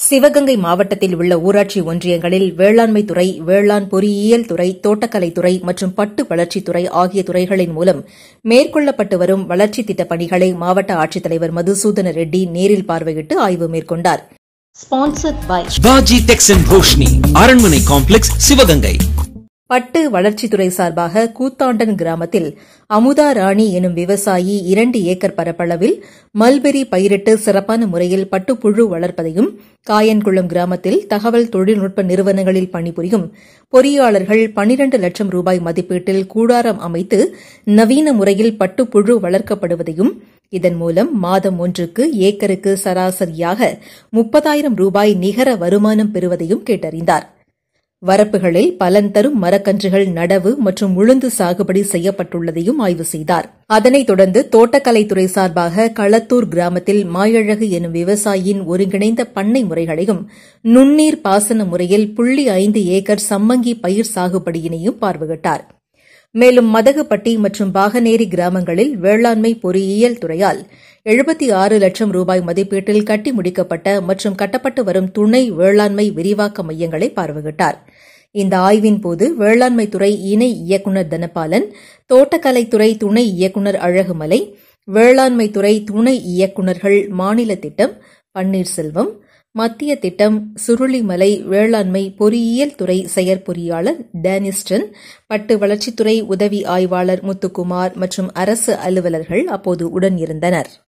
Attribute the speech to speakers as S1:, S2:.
S1: சிவகங்கை மாவட்டத்தில் உள்ள ஊராட்சி ஒன்றியங்களில் வேளாண்மை துறை வேளாண் பொறியியல் துறை தோட்டக்கலைத்துறை மற்றும் பட்டு வளர்ச்சித்துறை ஆகிய துறைகளின் மூலம் மேற்கொள்ளப்பட்டு வரும் வளர்ச்சித் திட்டப் பணிகளை மாவட்ட ஆட்சித்தலைவர் மதுசூதன ரெட்டி நேரில் பார்வையிட்டு ஆய்வு மேற்கொண்டார் ஸ்பான்சர்ட் பை
S2: வாஜி டெக்ஸ் அண்ட் ரோஷினி அரண்மனை காம்ப்ளெக்ஸ் சிவகங்கை
S1: பட்டு வளர்ச்சித்துறை சார்பாக கூத்தாண்டன் கிராமத்தில் அமுதா ராணி எனும் விவசாயி இரண்டு ஏக்கர் பரப்பளவில் மல்பெரி பயிரிட்டு சிறப்பான முறையில் பட்டுப்புழு வளர்ப்பதையும் காயன்குளம் கிராமத்தில் தகவல் தொழில்நுட்ப நிறுவனங்களில் பணிபுரியும் பொறியாளர்கள் பனிரண்டு லட்சம் ரூபாய் மதிப்பீட்டில் கூடாரம் அமைத்து நவீன முறையில் பட்டுப்புழு வளர்க்கப்படுவதையும் இதன் மூலம் மாதம் ஒன்றுக்கு ஏக்கருக்கு சராசரியாக முப்பதாயிரம் ரூபாய் நிகர வருமானம் பெறுவதையும் கேட்டறிந்தாா் வரப்புகளில் பலன் தரும் மரக்கன்றுகள் நடவு மற்றும் உளுந்து சாகுபடி செய்யப்பட்டுள்ளதையும் ஆய்வு செய்தார் அதனைத் தொடர்ந்து தோட்டக்கலைத்துறை சார்பாக களத்தூர் கிராமத்தில் மாயழகு எனும் விவசாயியின் ஒருங்கிணைந்த பண்ணை முறைகளையும் நுண்ணீர் பாசன முறையில் புள்ளி ஐந்து ஏக்கர் சம்மங்கி பயிர் சாகுபடியினையும் பார்வையிட்டார் மேலும் மதகுப்பட்டி மற்றும் பாகநேரி கிராமங்களில் வேளாண்மை பொறியியல் துறையால் எழுபத்தி ஆறு லட்சம் ரூபாய் மதிப்பீட்டில் கட்டி முடிக்கப்பட்ட மற்றும் கட்டப்பட்டு வரும் துணை வேளாண்மை விரிவாக்க மையங்களை பார்வையிட்டார் இந்த ஆய்வின் போது வேளாண்மைத்துறை இணை இயக்குநர் தனபாலன் தோட்டக்கலைத்துறை துணை இயக்குநர் அழகுமலை வேளாண்மைத்துறை துணை இயக்குநர்கள் மாநில திட்டம் பன்னீர்செல்வம் மத்திய திட்டம் சுருளிமலை வேளாண்மை பொறியியல் துறை செயற்பொறியாளர் டேனிஸ்டன் பட்டு வளர்ச்சித்துறை உதவி ஆய்வாளர் முத்துக்குமார் மற்றும் அரசு அலுவலர்கள் அப்போது உடன் இருந்தனர்